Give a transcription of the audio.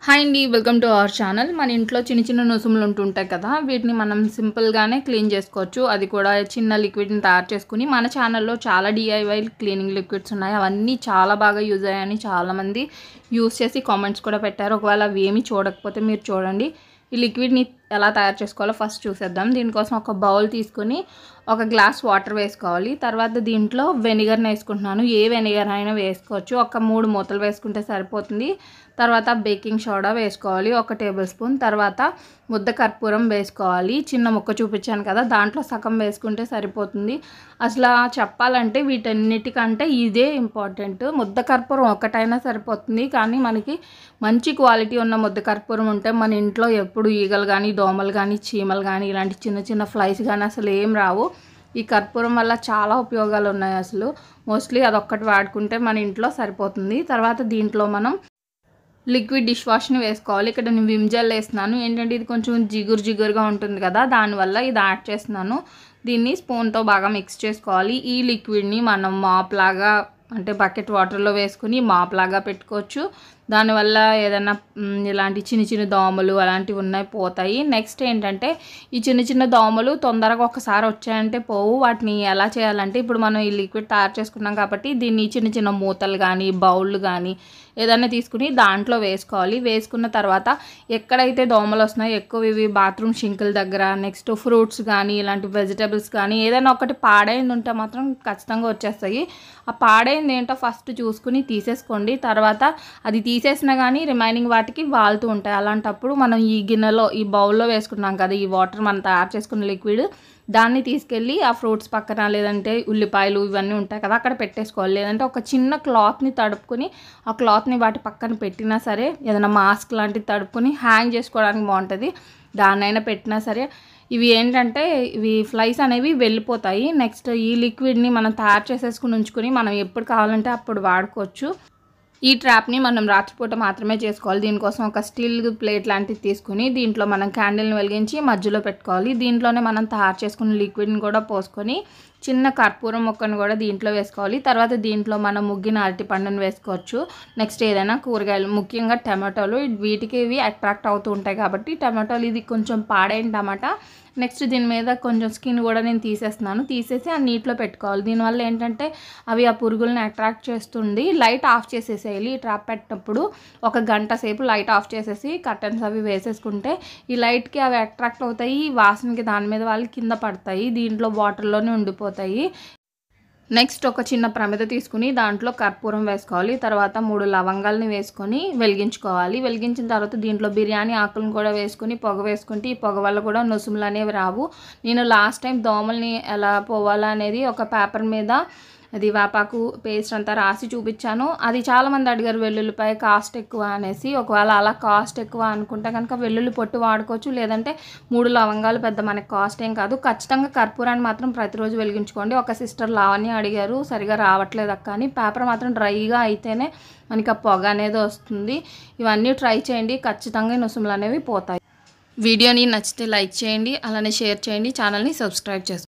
hi అండి welcome to our channel మన ఇంట్లో చిన్న చిన్న నుసుములు ఉంటుంటాయి కదా వీటిని మనం సింపుల్గానే క్లీన్ చేసుకోవచ్చు అది కూడా చిన్న లిక్విడ్ని తయారు చేసుకుని మన ఛానల్లో చాలా డిఐవై క్లీనింగ్ లిక్విడ్స్ ఉన్నాయి అవన్నీ చాలా బాగా యూజ్ అయ్యాయని చాలామంది యూజ్ చేసి కామెంట్స్ కూడా పెట్టారు ఒకవేళ అవి ఏమీ చూడకపోతే మీరు చూడండి ఈ లిక్విడ్ని ఎలా తయారు చేసుకోవాలో ఫస్ట్ చూసేద్దాం దీనికోసం ఒక బౌల్ తీసుకొని ఒక గ్లాస్ వాటర్ వేసుకోవాలి తర్వాత దీంట్లో వెనిగర్ని వేసుకుంటున్నాను ఏ వెనిగర్ అయినా వేసుకోవచ్చు ఒక మూడు మూతలు వేసుకుంటే సరిపోతుంది తర్వాత బేకింగ్ సోడా వేసుకోవాలి ఒక టేబుల్ స్పూన్ తర్వాత ముద్ద కర్పూరం వేసుకోవాలి చిన్న ముక్క చూపించాను కదా దాంట్లో సగం వేసుకుంటే సరిపోతుంది అసలు చెప్పాలంటే వీటన్నిటికంటే ఇదే ఇంపార్టెంట్ ముద్ద కర్పూరం ఒకటైనా సరిపోతుంది కానీ మనకి మంచి క్వాలిటీ ఉన్న ముద్ద కర్పూరం ఉంటే మన ఇంట్లో ఎప్పుడు ఈగలు కానీ దోమలు కానీ చీమలు కానీ ఇలాంటి చిన్న చిన్న ఫ్లైస్ కానీ అసలు ఏం రావు ఈ కర్పూరం వల్ల చాలా ఉపయోగాలు ఉన్నాయి అసలు మోస్ట్లీ అదొక్కటి వాడుకుంటే మన ఇంట్లో సరిపోతుంది తర్వాత దీంట్లో మనం లిక్విడ్ డిష్ వాష్ని వేసుకోవాలి ఇక్కడ నేను విమ్ జెల్ వేస్తున్నాను ఏంటంటే ఇది కొంచెం జిగురు జిగురుగా ఉంటుంది కదా దానివల్ల ఇది యాడ్ చేస్తున్నాను దీన్ని స్పూన్తో బాగా మిక్స్ చేసుకోవాలి ఈ లిక్విడ్ని మనం మాప్ లాగా అంటే బకెట్ వాటర్లో వేసుకుని మాప్ లాగా పెట్టుకోవచ్చు దానివల్ల ఏదైనా మ్, ఇలాంటి చిన్న చిన్న దోమలు అలాంటివి ఉన్నాయి పోతాయి నెక్స్ట్ ఏంటంటే ఈ చిన్న చిన్న దోమలు తొందరగా ఒకసారి వచ్చాయంటే పోవు వాటిని ఎలా చేయాలంటే ఇప్పుడు మనం ఈ లిక్విడ్ తయారు చేసుకున్నాం కాబట్టి దీన్ని చిన్న చిన్న మూతలు కానీ బౌళ్ళు కానీ ఏదైనా తీసుకుని దాంట్లో వేసుకోవాలి వేసుకున్న తర్వాత ఎక్కడైతే దోమలు వస్తున్నాయో ఎక్కువ ఇవి బాత్రూమ్ షింకుల దగ్గర నెక్స్ట్ ఫ్రూట్స్ కానీ ఇలాంటి వెజిటబుల్స్ కానీ ఏదైనా ఒకటి పాడైంది ఉంటే మాత్రం ఖచ్చితంగా వచ్చేస్తాయి ఆ పాడైంది ఏంటో ఫస్ట్ చూసుకుని తీసేసుకోండి తర్వాత అది తీసేసినా కానీ రిమైనింగ్ వాటికి వాళ్తూ ఉంటాయి అలాంటప్పుడు మనం ఈ గిన్నెలో ఈ బౌల్లో వేసుకున్నాం కదా ఈ వాటర్ మనం తయారు చేసుకున్న లిక్విడ్ దాన్ని తీసుకెళ్ళి ఆ ఫ్రూట్స్ పక్కన లేదంటే ఉల్లిపాయలు ఇవన్నీ ఉంటాయి కదా అక్కడ పెట్టేసుకోవాలి లేదంటే ఒక చిన్న క్లాత్ని తడుపుకొని ఆ క్లాత్ని వాటి పక్కన పెట్టినా సరే ఏదైనా మాస్క్ లాంటిది తడుపుకొని హ్యాంగ్ చేసుకోవడానికి బాగుంటుంది దాన్నైనా పెట్టినా సరే ఇవి ఏంటంటే ఇవి ఫ్లైస్ అనేవి వెళ్ళిపోతాయి నెక్స్ట్ ఈ లిక్విడ్ని మనం తయారు చేసేసుకుని ఉంచుకొని మనం ఎప్పుడు కావాలంటే అప్పుడు వాడుకోవచ్చు ఈ ట్రాప్ని మనం రాత్రిపూట మాత్రమే చేసుకోవాలి దీనికోసం ఒక స్టీల్ ప్లేట్ లాంటిది తీసుకుని దీంట్లో మనం క్యాండిల్ని వెలిగించి మధ్యలో పెట్టుకోవాలి దీంట్లోనే మనం తయారు చేసుకున్న లిక్విడ్ని కూడా పోసుకొని చిన్న కర్పూరం మొక్కను కూడా దీంట్లో వేసుకోవాలి తర్వాత దీంట్లో మనం ముగ్గిన అరటి పండును వేసుకోవచ్చు నెక్స్ట్ ఏదైనా కూరగాయలు ముఖ్యంగా టమాటోలు వీటికి ఇవి అట్రాక్ట్ అవుతూ ఉంటాయి కాబట్టి టమాటోలు ఇది కొంచెం పాడైన టమాటా నెక్స్ట్ దీని మీద కొంచెం స్కిన్ కూడా నేను తీసేస్తున్నాను తీసేసి ఆ నీటిలో పెట్టుకోవాలి దీనివల్ల ఏంటంటే అవి ఆ పురుగుల్ని అట్రాక్ట్ చేస్తుంది లైట్ ఆఫ్ చేసేసేయాలి ఈ ట్రాప్ పెట్టినప్పుడు ఒక గంట సేపు లైట్ ఆఫ్ చేసేసి కర్టన్స్ అవి వేసేసుకుంటే ఈ లైట్కి అవి అట్రాక్ట్ అవుతాయి ఈ వాసనకి దాని మీద వాళ్ళు కింద పడతాయి దీంట్లో వాటర్లోనే ఉండిపోతాయి నెక్స్ట్ ఒక చిన్న ప్రమిద తీసుకుని దాంట్లో కర్పూరం వేసుకోవాలి తర్వాత మూడు లవంగాల్ని వేసుకొని వెలిగించుకోవాలి వెలిగించిన తర్వాత దీంట్లో బిర్యానీ ఆకులను కూడా వేసుకొని పొగ వేసుకుంటే ఈ పొగ వల్ల కూడా నొసుములు అనేవి రావు నేను లాస్ట్ టైం దోమల్ని ఎలా పోవాలా అనేది ఒక పేపర్ మీద అది వేపాకు పేస్ట్ అంతా రాసి చూపించాను అది చాలామంది అడిగారు వెల్లుల్లిపాయ కాస్ట్ ఎక్కువ అనేసి ఒకవేళ అలా కాస్ట్ ఎక్కువ అనుకుంటే కనుక వెల్లుల్లి పొట్టు వాడుకోవచ్చు లేదంటే మూడు లవంగాలు పెద్ద మనకి కాస్ట్ ఏం కాదు ఖచ్చితంగా కర్పూరాన్ని మాత్రం ప్రతిరోజు వెలిగించుకోండి ఒక సిస్టర్ లావణ్య అడిగారు సరిగా రావట్లేదు అక్క అని పేపర్ మాత్రం డ్రైగా అయితేనే మనకి ఆ పొగ అనేది వస్తుంది ఇవన్నీ ట్రై చేయండి ఖచ్చితంగా ఈ నొసుములు అనేవి పోతాయి వీడియోని నచ్చితే లైక్ చేయండి అలానే షేర్ చేయండి ఛానల్ని సబ్స్క్రైబ్ చేసుకోండి